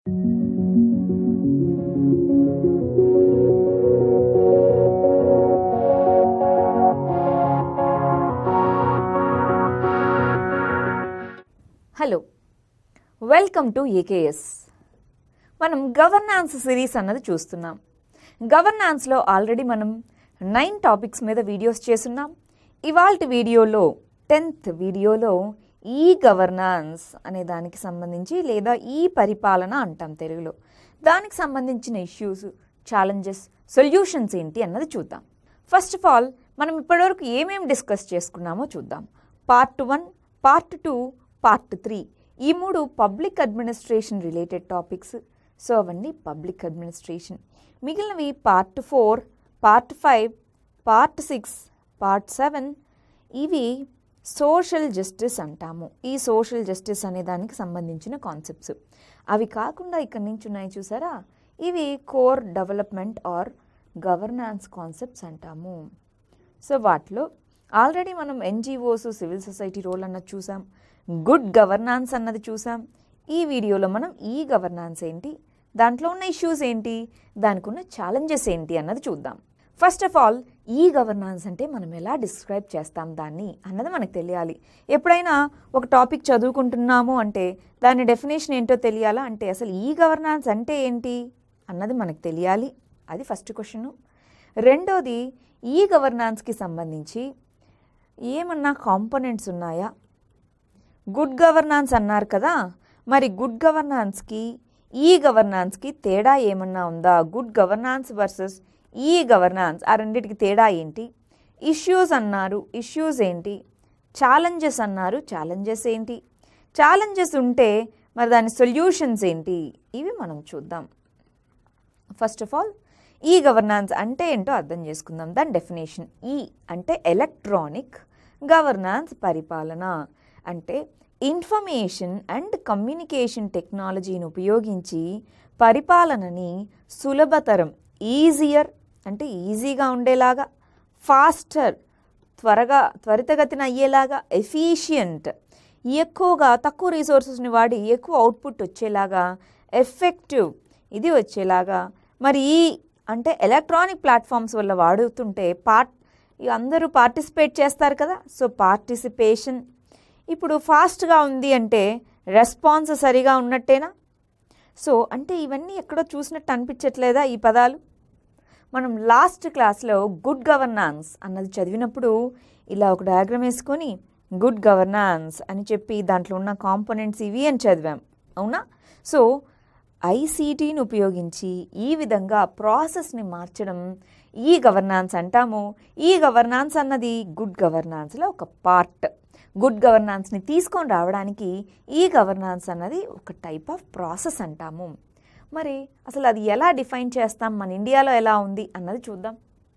hello welcome to AKS మనం governance series అన్నది చూస్తున్నాం గవర్నాన్స్లో ఆల్రెడీ మనం నైన్ టాపిక్స్ మీద వీడియోస్ చేస్తున్నాం ఇవాల్టి వీడియోలో టెన్త్ వీడియోలో ఈ గవర్నాన్స్ అనే దానికి సంబంధించి లేదా ఈ పరిపాలన అంటాం తెలుగులో దానికి సంబంధించిన ఇష్యూస్ ఛాలెంజెస్ సొల్యూషన్స్ ఏంటి అన్నది చూద్దాం ఫస్ట్ ఆఫ్ ఆల్ మనం ఇప్పటివరకు ఏమేమి డిస్కస్ చేసుకున్నామో చూద్దాం part one part two part three ఈ మూడు public administration related topics so అవన్నీ పబ్లిక్ అడ్మినిస్ట్రేషన్ మిగిలినవి part four part five part six part seven ఇవి సోషల్ జస్టిస్ అంటాము ఈ సోషల్ జస్టిస్ అనే దానికి సంబంధించిన కాన్సెప్ట్స్ అవి కాకుండా ఇక్కడ నుంచి ఉన్నాయి చూసారా ఇవి core development or governance concepts అంటాము సో వాటిలో ఆల్రెడీ మనం ఎన్జిఓస్ సివిల్ సొసైటీ రోల్ అన్నది చూసాం గుడ్ గవర్నాన్స్ అన్నది చూసాం ఈ వీడియోలో మనం ఈ గవర్నాన్స్ ఏంటి దాంట్లో ఉన్న ఇష్యూస్ ఏంటి దానికి ఉన్న ఛాలెంజెస్ ఏంటి అన్నది చూద్దాం ఫస్ట్ ఆఫ్ ఆల్ ఈ గవర్నాన్స్ అంటే మనం ఎలా డిస్క్రైబ్ చేస్తాం దాన్ని అన్నది మనకు తెలియాలి ఎప్పుడైనా ఒక టాపిక్ చదువుకుంటున్నాము అంటే దాని డెఫినేషన్ ఏంటో తెలియాలా అంటే అసలు ఈ గవర్నాన్స్ అంటే ఏంటి అన్నది మనకు తెలియాలి అది ఫస్ట్ క్వశ్చను రెండోది ఈ గవర్నాన్స్కి సంబంధించి ఏమన్నా కాంపోనెంట్స్ ఉన్నాయా గుడ్ గవర్నాన్స్ అన్నారు కదా మరి గుడ్ గవర్నాన్స్కి ఈ గవర్నాన్స్కి తేడా ఏమన్నా ఉందా గుడ్ గవర్నాన్స్ వర్సెస్ ఈ గవర్నాన్స్ ఆ రెండింటికి తేడా ఏంటి ఇష్యూస్ అన్నారు ఇష్యూస్ ఏంటి ఛాలెంజెస్ అన్నారు ఛాలెంజెస్ ఏంటి ఛాలెంజెస్ ఉంటే మరి దాని సొల్యూషన్స్ ఏంటి ఇవి మనం చూద్దాం ఫస్ట్ ఆఫ్ ఆల్ ఈ గవర్నాన్స్ అంటే ఏంటో అర్థం చేసుకుందాం దాని డెఫినేషన్ ఈ అంటే ఎలక్ట్రానిక్ గవర్నాన్స్ పరిపాలన అంటే ఇన్ఫర్మేషన్ అండ్ కమ్యూనికేషన్ టెక్నాలజీని ఉపయోగించి పరిపాలనని సులభతరం ఈజియర్ అంటే ఈజీగా ఉండేలాగా ఫాస్టర్ త్వరగా త్వరితగతిన అయ్యేలాగా ఎఫిషియంట్ ఎక్కువగా తక్కువ రిసోర్సెస్ని వాడి ఎక్కువ అవుట్పుట్ వచ్చేలాగా ఎఫెక్టివ్ ఇది వచ్చేలాగా మరి ఈ అంటే ఎలక్ట్రానిక్ ప్లాట్ఫామ్స్ వల్ల వాడుతుంటే పార్ట్ అందరూ పార్టిసిపేట్ చేస్తారు కదా సో పార్టిసిపేషన్ ఇప్పుడు ఫాస్ట్గా ఉంది అంటే రెస్పాన్స్ సరిగా ఉన్నట్టేనా సో అంటే ఇవన్నీ ఎక్కడో చూసినట్టు అనిపించట్లేదా ఈ పదాలు మనం లాస్ట్ క్లాస్లో గుడ్ గవర్నాన్స్ అన్నది చదివినప్పుడు ఇలా ఒక డయాగ్రామ్ వేసుకొని గుడ్ గవర్నాన్స్ అని చెప్పి దాంట్లో ఉన్న కాంపోనెంట్స్ ఇవి అని చదివాం అవునా సో ఐసీటీని ఉపయోగించి ఈ విధంగా ప్రాసెస్ని మార్చడం ఈ గవర్నాన్స్ అంటాము ఈ గవర్నాన్స్ అన్నది గుడ్ గవర్నాన్స్లో ఒక పార్ట్ గుడ్ గవర్నాన్స్ని తీసుకొని రావడానికి ఈ గవర్నాన్స్ అన్నది ఒక టైప్ ఆఫ్ ప్రాసెస్ అంటాము మరి అసలు అది ఎలా డిఫైన్ చేస్తాం మన ఇండియాలో ఎలా ఉంది అన్నది చూద్దాం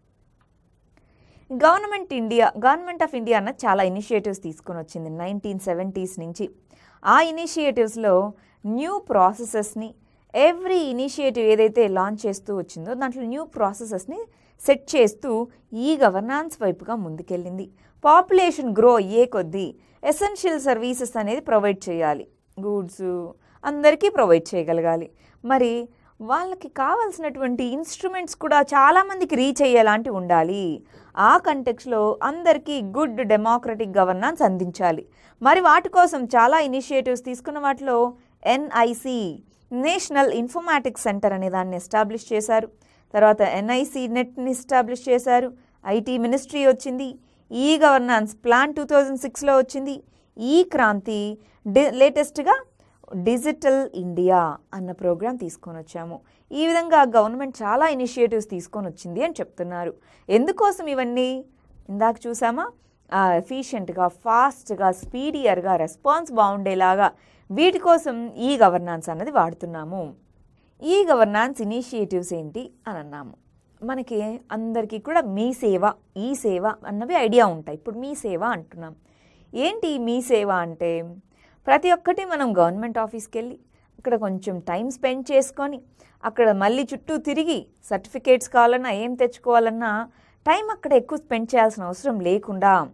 government India government of India అన్నది చాలా ఇనిషియేటివ్స్ తీసుకొని వచ్చింది నైన్టీన్ సెవెంటీస్ నుంచి ఆ ఇనిషియేటివ్స్లో న్యూ ప్రాసెసెస్ని ఎవ్రీ ఇనిషియేటివ్ ఏదైతే లాంచ్ చేస్తూ వచ్చిందో దాంట్లో న్యూ ప్రాసెసెస్ని సెట్ చేస్తూ ఈ గవర్నాన్స్ వైపుగా ముందుకెళ్ళింది పాపులేషన్ గ్రో అయ్యే కొద్దీ ఎసెన్షియల్ సర్వీసెస్ అనేది ప్రొవైడ్ చేయాలి గూడ్స్ అందరికీ ప్రొవైడ్ చేయగలగాలి మరి వాళ్ళకి కావాల్సినటువంటి ఇన్స్ట్రుమెంట్స్ కూడా చాలామందికి రీచ్ అయ్యేలాంటి ఉండాలి ఆ కంటెక్స్లో అందరికీ గుడ్ డెమోక్రటిక్ గవర్నాన్స్ అందించాలి మరి వాటి కోసం చాలా ఇనిషియేటివ్స్ తీసుకున్న వాటిలో ఎన్ఐసి నేషనల్ ఇన్ఫర్మాటిక్స్ సెంటర్ అనే దాన్ని ఎస్టాబ్లిష్ చేశారు తర్వాత ఎన్ఐసి నెట్ని ఎస్టాబ్లిష్ చేశారు ఐటీ మినిస్ట్రీ వచ్చింది e governance plan two thousand సిక్స్లో వచ్చింది ఈ క్రాంతి డి లేటెస్ట్గా డిజిటల్ ఇండియా అన్న ప్రోగ్రాం తీసుకొని వచ్చాము ఈ విధంగా గవర్నమెంట్ చాలా ఇనిషియేటివ్స్ తీసుకొని వచ్చింది అని చెప్తున్నారు ఎందుకోసం ఇవన్నీ ఇందాక చూసామా ఎఫిషియెంట్గా ఫాస్ట్గా స్పీడియర్గా రెస్పాన్స్ బాగుండేలాగా వీటి కోసం ఈ గవర్నాన్స్ అన్నది వాడుతున్నాము ఈ గవర్నాన్స్ ఇనిషియేటివ్స్ ఏంటి అని అన్నాము మనకి అందరికీ కూడా మీ సేవ ఈ సేవ అన్నవి ఐడియా ఉంటాయి ఇప్పుడు మీ సేవ అంటున్నాం ఏంటి మీ సేవ అంటే ప్రతి ఒక్కటి మనం గవర్నమెంట్ ఆఫీస్కి వెళ్ళి అక్కడ కొంచెం టైం స్పెండ్ చేసుకొని అక్కడ మళ్ళీ చుట్టూ తిరిగి సర్టిఫికేట్స్ కావాలన్నా ఏం తెచ్చుకోవాలన్నా టైం అక్కడ ఎక్కువ స్పెండ్ చేయాల్సిన అవసరం లేకుండా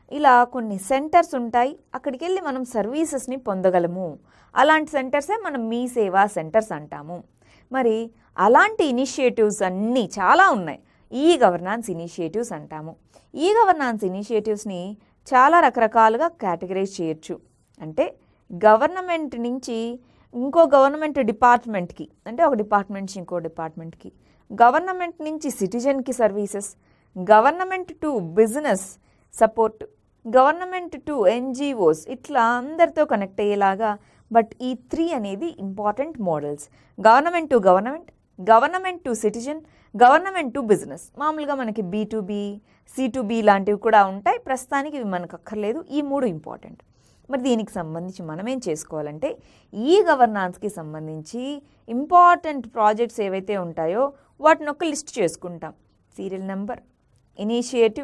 ఇలా కొన్ని సెంటర్స్ ఉంటాయి అక్కడికి వెళ్ళి మనం సర్వీసెస్ని పొందగలము అలాంటి సెంటర్సే మనం మీ సేవా సెంటర్స్ అంటాము మరి అలాంటి ఇనిషియేటివ్స్ అన్నీ చాలా ఉన్నాయి ఈ గవర్నాన్స్ ఇనిషియేటివ్స్ అంటాము ఈ గవర్నాన్స్ ఇనిషియేటివ్స్ని చాలా రకరకాలుగా కేటగరైజ్ చేయొచ్చు అంటే గవర్నమెంట్ నుంచి ఇంకో గవర్నమెంట్ డిపార్ట్మెంట్కి అంటే ఒక డిపార్ట్మెంట్ నుంచి ఇంకో డిపార్ట్మెంట్కి గవర్నమెంట్ నుంచి సిటిజన్కి services government to business support government to NGOs ఇట్లా అందరితో కనెక్ట్ అయ్యేలాగా బట్ ఈ త్రీ అనేది important models government to government government to citizen government to business మామూలుగా మనకి B to B C to B లాంటివి కూడా ఉంటాయి ప్రస్తుతానికి ఇవి మనకు అక్కర్లేదు ఈ మూడు ఇంపార్టెంట్ మరి దీనికి సంబంధించి మనం ఏం చేసుకోవాలంటే ఈ గవర్నాన్స్కి సంబంధించి ఇంపార్టెంట్ ప్రాజెక్ట్స్ ఏవైతే ఉంటాయో వాటిని ఒక లిస్ట్ చేసుకుంటాం సీరియల్ నెంబర్ ఇనిషియేటివ్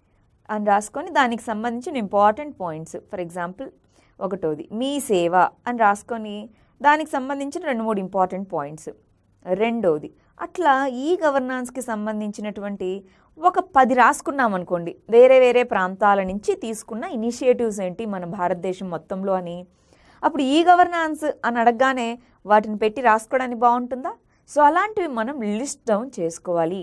అని రాసుకొని దానికి సంబంధించిన ఇంపార్టెంట్ పాయింట్స్ ఫర్ ఎగ్జాంపుల్ ఒకటోది మీ సేవ అని రాసుకొని దానికి సంబంధించిన రెండు మూడు ఇంపార్టెంట్ పాయింట్స్ రెండోది అట్లా ఈ గవర్నాన్స్కి సంబంధించినటువంటి ఒక పది రాసుకున్నాం అనుకోండి వేరే వేరే ప్రాంతాల నుంచి తీసుకున్న ఇనిషియేటివ్స్ ఏంటి మన భారతదేశం మొత్తంలో అని అప్పుడు ఈ గవర్నాన్స్ అని అడగగానే వాటిని పెట్టి రాసుకోవడానికి బాగుంటుందా సో అలాంటివి మనం లిస్ట్ డౌన్ చేసుకోవాలి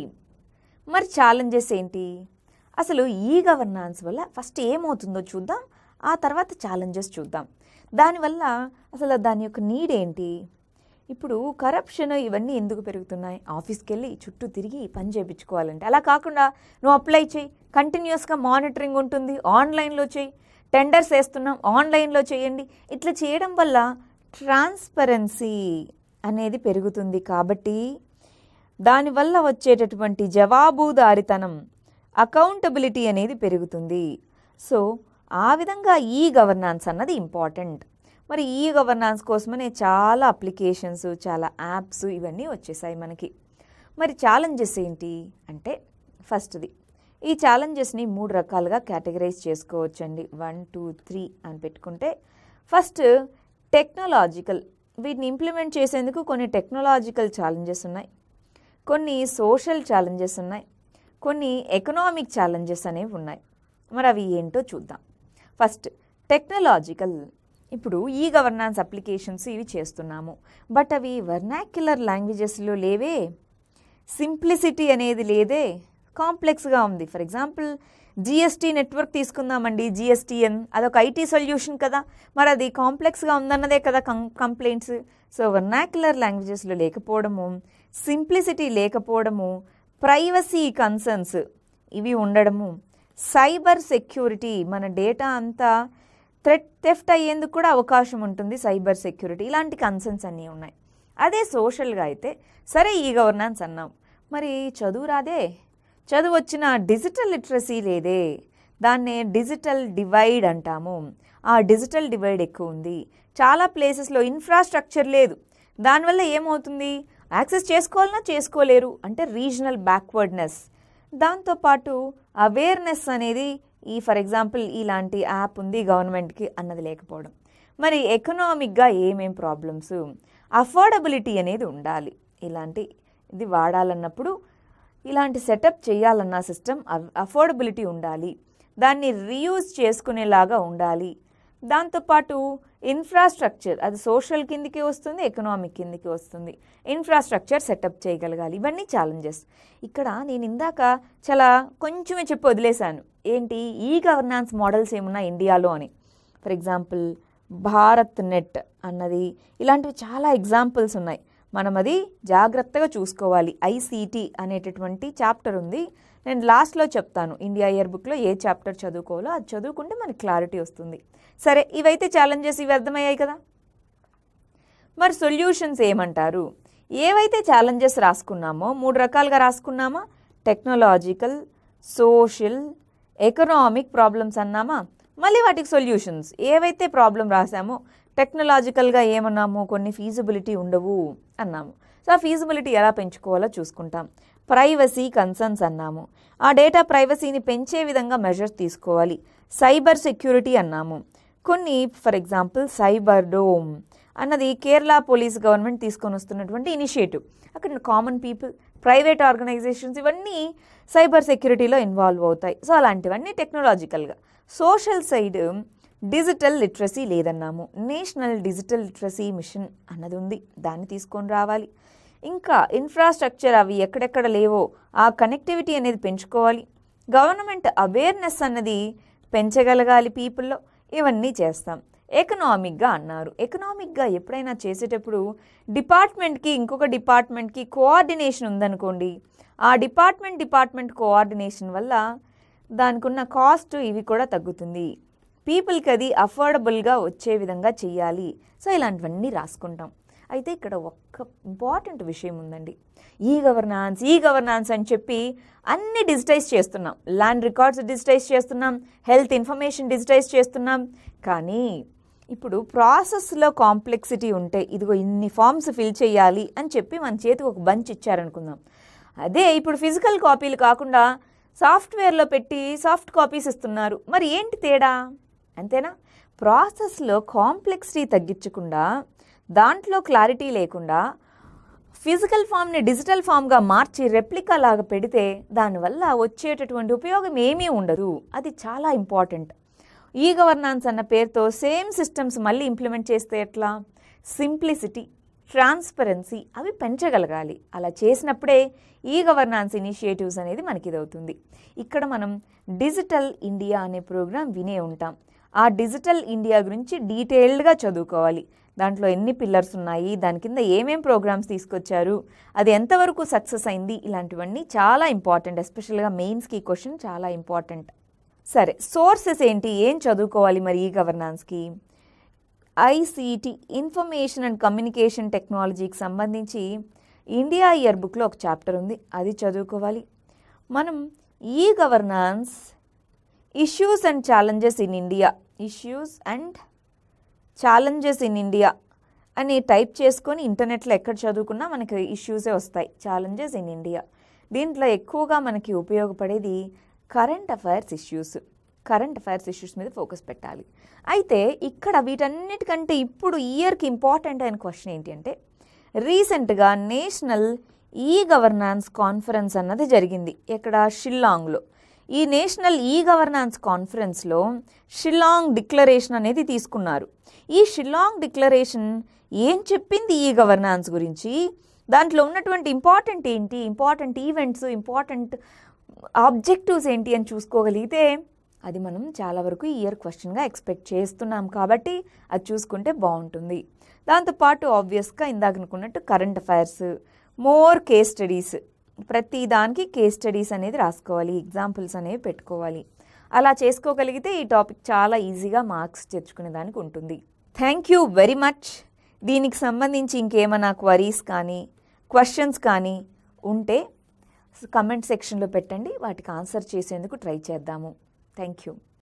మరి ఛాలెంజెస్ ఏంటి అసలు ఈ గవర్నాన్స్ వల్ల ఫస్ట్ ఏమవుతుందో చూద్దాం ఆ తర్వాత ఛాలెంజెస్ చూద్దాం దానివల్ల అసలు దాని యొక్క నీడ్ ఏంటి ఇప్పుడు కరప్షన్ ఇవన్నీ ఎందుకు పెరుగుతున్నాయి ఆఫీస్కి వెళ్ళి చుట్టూ తిరిగి పని చేయించుకోవాలంటే అలా కాకుండా నువ్వు అప్లై చేయి కంటిన్యూస్గా మానిటరింగ్ ఉంటుంది ఆన్లైన్లో చేయి టెండర్స్ వేస్తున్నాం ఆన్లైన్లో చేయండి ఇట్లా చేయడం వల్ల ట్రాన్స్పరెన్సీ అనేది పెరుగుతుంది కాబట్టి దానివల్ల వచ్చేటటువంటి జవాబుదారితనం అకౌంటబిలిటీ అనేది పెరుగుతుంది సో ఆ విధంగా ఈ గవర్నాన్స్ అన్నది ఇంపార్టెంట్ మరి ఈ గవర్నాన్స్ కోసమనే చాలా అప్లికేషన్స్ చాలా యాప్స్ ఇవన్నీ వచ్చేసాయి మనకి మరి ఛాలెంజెస్ ఏంటి అంటే ఫస్ట్ది ఈ ఛాలెంజెస్ని మూడు రకాలుగా కేటగరైజ్ చేసుకోవచ్చండి వన్ టూ త్రీ అని పెట్టుకుంటే ఫస్ట్ టెక్నాలజికల్ వీటిని ఇంప్లిమెంట్ చేసేందుకు కొన్ని టెక్నాలజికల్ ఛాలెంజెస్ ఉన్నాయి కొన్ని సోషల్ ఛాలెంజెస్ ఉన్నాయి కొన్ని ఎకనామిక్ ఛాలెంజెస్ అనేవి ఉన్నాయి మరి అవి ఏంటో చూద్దాం ఫస్ట్ టెక్నాలజికల్ ఇప్పుడు ఈ గవర్నాన్స్ అప్లికేషన్స్ ఇవి చేస్తున్నాము బట్ అవి వర్నాక్యులర్ లాంగ్వేజెస్లో లేవే సింప్లిసిటీ అనేది లేదే కాంప్లెక్స్గా ఉంది ఫర్ ఎగ్జాంపుల్ జిఎస్టీ నెట్వర్క్ తీసుకుందామండి జిఎస్టీఎన్ అదొక ఐటీ సొల్యూషన్ కదా మరి అది కాంప్లెక్స్గా ఉందన్నదే కదా కం కంప్లైంట్స్ సో వర్నాక్యులర్ లాంగ్వేజెస్లో లేకపోవడము సింప్లిసిటీ లేకపోవడము ప్రైవసీ కన్సర్న్స్ ఇవి ఉండడము సైబర్ సెక్యూరిటీ మన డేటా అంతా థ్రెట్ థెఫ్ట్ అయ్యేందుకు కూడా అవకాశం ఉంటుంది సైబర్ సెక్యూరిటీ ఇలాంటి కన్సర్న్స్ అన్నీ ఉన్నాయి అదే సోషల్గా అయితే సరే ఈ గవర్నాన్స్ అన్నాం మరి చదువు రాదే చదువు వచ్చిన డిజిటల్ లిటరసీ లేదే దాన్నే డిజిటల్ డివైడ్ అంటాము ఆ డిజిటల్ డివైడ్ ఎక్కువ ఉంది చాలా ప్లేసెస్లో ఇన్ఫ్రాస్ట్రక్చర్ లేదు దానివల్ల ఏమవుతుంది యాక్సెస్ చేసుకోవాలన్నా చేసుకోలేరు అంటే రీజనల్ బ్యాక్వర్డ్నెస్ దాంతోపాటు అవేర్నెస్ అనేది ఈ ఫర్ ఎగ్జాంపుల్ ఇలాంటి యాప్ ఉంది గవర్నమెంట్కి అన్నది లేకపోవడం మరి ఎకనామిక్గా ఏమేం ప్రాబ్లమ్స్ అఫోర్డబిలిటీ అనేది ఉండాలి ఇలాంటి ఇది వాడాలన్నప్పుడు ఇలాంటి సెటప్ చేయాలన్న సిస్టమ్ అఫోర్డబిలిటీ ఉండాలి దాన్ని రీయూజ్ చేసుకునేలాగా ఉండాలి దాంతోపాటు ఇన్ఫ్రాస్ట్రక్చర్ అది సోషల్ కిందికి వస్తుంది ఎకనామిక్ కిందికి వస్తుంది ఇన్ఫ్రాస్ట్రక్చర్ సెటప్ చేయగలగాలి ఇవన్నీ ఛాలెంజెస్ ఇక్కడ నేను ఇందాక చాలా కొంచెమే చెప్పి వదిలేశాను ఏంటి ఈ గవర్నాన్స్ మోడల్స్ ఏమున్నా ఇండియాలో అని ఫర్ ఎగ్జాంపుల్ భారత్ నెట్ అన్నది ఇలాంటివి చాలా ఎగ్జాంపుల్స్ ఉన్నాయి మనం అది జాగ్రత్తగా చూసుకోవాలి ఐసీటీ అనేటటువంటి చాప్టర్ ఉంది నేను లాస్ట్లో చెప్తాను ఇండియా ఇయర్ బుక్లో ఏ చాప్టర్ చదువుకోవాలో అది చదువుకుంటే మనకి క్లారిటీ వస్తుంది సరే ఇవైతే ఛాలెంజెస్ ఇవి అర్థమయ్యాయి కదా మరి సొల్యూషన్స్ ఏమంటారు ఏవైతే ఛాలెంజెస్ రాసుకున్నామో మూడు రకాలుగా రాసుకున్నామా టెక్నాలజికల్ సోషల్ ఎకనామిక్ ప్రాబ్లమ్స్ అన్నామా మళ్ళీ వాటికి సొల్యూషన్స్ ఏవైతే ప్రాబ్లం రాసామో టెక్నాలజికల్గా ఏమన్నాము కొన్ని ఫీజిబిలిటీ ఉండవు అన్నాము సో ఆ ఫీజిబిలిటీ ఎలా పెంచుకోవాలో చూసుకుంటాం ప్రైవసీ కన్సర్న్స్ అన్నాము ఆ డేటా ప్రైవసీని పెంచే విధంగా మెజర్స్ తీసుకోవాలి సైబర్ సెక్యూరిటీ అన్నాము కొన్ని ఫర్ ఎగ్జాంపుల్ సైబర్ డోమ్ అన్నది కేరళ పోలీస్ గవర్నమెంట్ తీసుకొని వస్తున్నటువంటి ఇనిషియేటివ్ అక్కడ కామన్ పీపుల్ ప్రైవేట్ ఆర్గనైజేషన్స్ ఇవన్నీ సైబర్ సెక్యూరిటీలో ఇన్వాల్వ్ అవుతాయి సో అలాంటివన్నీ టెక్నాలజికల్గా సోషల్ సైడ్ డిజిటల్ లిటరసీ లేదన్నాము నేషనల్ డిజిటల్ లిటరసీ మిషన్ అన్నది ఉంది దాన్ని తీసుకొని రావాలి ఇంకా ఇన్ఫ్రాస్ట్రక్చర్ అవి ఎక్కడెక్కడ లేవో ఆ కనెక్టివిటీ అనేది పెంచుకోవాలి గవర్నమెంట్ అవేర్నెస్ అన్నది పెంచగలగాలి పీపుల్లో ఇవన్నీ చేస్తాం ఎకనామిక్గా అన్నారు ఎకనామిక్గా ఎప్పుడైనా చేసేటప్పుడు డిపార్ట్మెంట్కి ఇంకొక డిపార్ట్మెంట్కి కోఆర్డినేషన్ ఉందనుకోండి ఆ డిపార్ట్మెంట్ డిపార్ట్మెంట్ కోఆర్డినేషన్ వల్ల దానికి ఉన్న కాస్ట్ ఇవి కూడా తగ్గుతుంది పీపుల్కి అది అఫోర్డబుల్గా వచ్చే విధంగా చెయ్యాలి సో ఇలాంటివన్నీ రాసుకుంటాం అయితే ఇక్కడ ఒక్క ఇంపార్టెంట్ విషయం ఉందండి ఈ గవర్నాన్స్ ఈ గవర్నాన్స్ అని చెప్పి అన్ని డిజిటైజ్ చేస్తున్నాం ల్యాండ్ రికార్డ్స్ డిజిటైజ్ చేస్తున్నాం హెల్త్ ఇన్ఫర్మేషన్ డిజిటైజ్ చేస్తున్నాం కానీ ఇప్పుడు ప్రాసెస్లో కాంప్లెక్సిటీ ఉంటే ఇదిగో ఇన్ని ఫామ్స్ ఫిల్ చేయాలి అని చెప్పి మన చేతికి ఒక బంచ్ ఇచ్చారనుకుందాం అదే ఇప్పుడు ఫిజికల్ కాపీలు కాకుండా సాఫ్ట్వేర్లో పెట్టి సాఫ్ట్ కాపీస్ ఇస్తున్నారు మరి ఏంటి తేడా అంతేనా ప్రాసెస్లో కాంప్లెక్సిటీ తగ్గించకుండా దాంట్లో క్లారిటీ లేకుండా ఫిజికల్ ఫామ్ని డిజిటల్ ఫామ్గా మార్చి రెప్లికా లాగా పెడితే దానివల్ల వచ్చేటటువంటి ఉపయోగం ఏమీ ఉండదు అది చాలా ఇంపార్టెంట్ ఈ గవర్నాన్స్ అన్న పేరుతో సేమ్ సిస్టమ్స్ మళ్ళీ ఇంప్లిమెంట్ చేస్తే ఎట్లా సింప్లిసిటీ ట్రాన్స్పరెన్సీ అవి పెంచగలగాలి అలా చేసినప్పుడే ఈ గవర్నాన్స్ ఇనిషియేటివ్స్ అనేది మనకి ఇదవుతుంది ఇక్కడ మనం డిజిటల్ ఇండియా అనే ప్రోగ్రాం వినే ఉంటాం ఆ డిజిటల్ ఇండియా గురించి డీటెయిల్డ్గా చదువుకోవాలి దాంట్లో ఎన్ని పిల్లర్స్ ఉన్నాయి దాని కింద ఏమేం ప్రోగ్రామ్స్ తీసుకొచ్చారు అది ఎంతవరకు సక్సెస్ అయింది ఇలాంటివన్నీ చాలా ఇంపార్టెంట్ ఎస్పెషల్గా మెయిన్స్కి క్వశ్చన్ చాలా ఇంపార్టెంట్ సరే సోర్సెస్ ఏంటి ఏం చదువుకోవాలి మరి ఈ గవర్నాన్స్కి ఐసీటీ ఇన్ఫర్మేషన్ అండ్ కమ్యూనికేషన్ టెక్నాలజీకి సంబంధించి ఇండియా ఇయర్ బుక్లో ఒక చాప్టర్ ఉంది అది చదువుకోవాలి మనం e governance issues and challenges in India issues and challenges in India అని టైప్ చేసుకొని ఇంటర్నెట్లో ఎక్కడ చదువుకున్నా మనకి ఇష్యూసే వస్తాయి ఛాలెంజెస్ ఇన్ ఇండియా దీంట్లో ఎక్కువగా మనకి ఉపయోగపడేది current affairs issues current affairs issues మీద ఫోకస్ పెట్టాలి అయితే ఇక్కడ వీటన్నిటికంటే ఇప్పుడు ఇయర్కి ఇంపార్టెంట్ అయిన క్వశ్చన్ ఏంటి అంటే రీసెంట్గా నేషనల్ ఈ గవర్నాన్స్ కాన్ఫరెన్స్ అన్నది జరిగింది ఇక్కడ షిల్లాంగ్లో ఈ నేషనల్ ఈ గవర్నాన్స్ కాన్ఫరెన్స్లో షిల్లాంగ్ డిక్లరేషన్ అనేది తీసుకున్నారు ఈ షిల్లాంగ్ డిక్లరేషన్ ఏం చెప్పింది ఈ గవర్నాన్స్ గురించి దాంట్లో ఉన్నటువంటి ఇంపార్టెంట్ ఏంటి ఇంపార్టెంట్ ఈవెంట్స్ ఇంపార్టెంట్ ఆబ్జెక్టివ్స్ ఏంటి అని చూసుకోగలిగితే అది మనం చాలా వరకు ఇయర్ క్వశ్చన్గా ఎక్స్పెక్ట్ చేస్తున్నాం కాబట్టి అది చూసుకుంటే బాగుంటుంది దాంతోపాటు ఆబ్వియస్గా ఇందాక అనుకున్నట్టు current affairs more case studies ప్రతి దానికి కేస్ స్టడీస్ అనేది రాసుకోవాలి ఎగ్జాంపుల్స్ అనేవి పెట్టుకోవాలి అలా చేసుకోగలిగితే ఈ టాపిక్ చాలా ఈజీగా మార్క్స్ తెచ్చుకునే దానికి ఉంటుంది థ్యాంక్ యూ వెరీ మచ్ దీనికి సంబంధించి ఇంకేమైనా క్వరీస్ కానీ క్వశ్చన్స్ కానీ ఉంటే కమెంట్ సెక్షన్లో పెట్టండి వాటికి ఆన్సర్ చేసేందుకు ట్రై చేద్దాము థ్యాంక్ యూ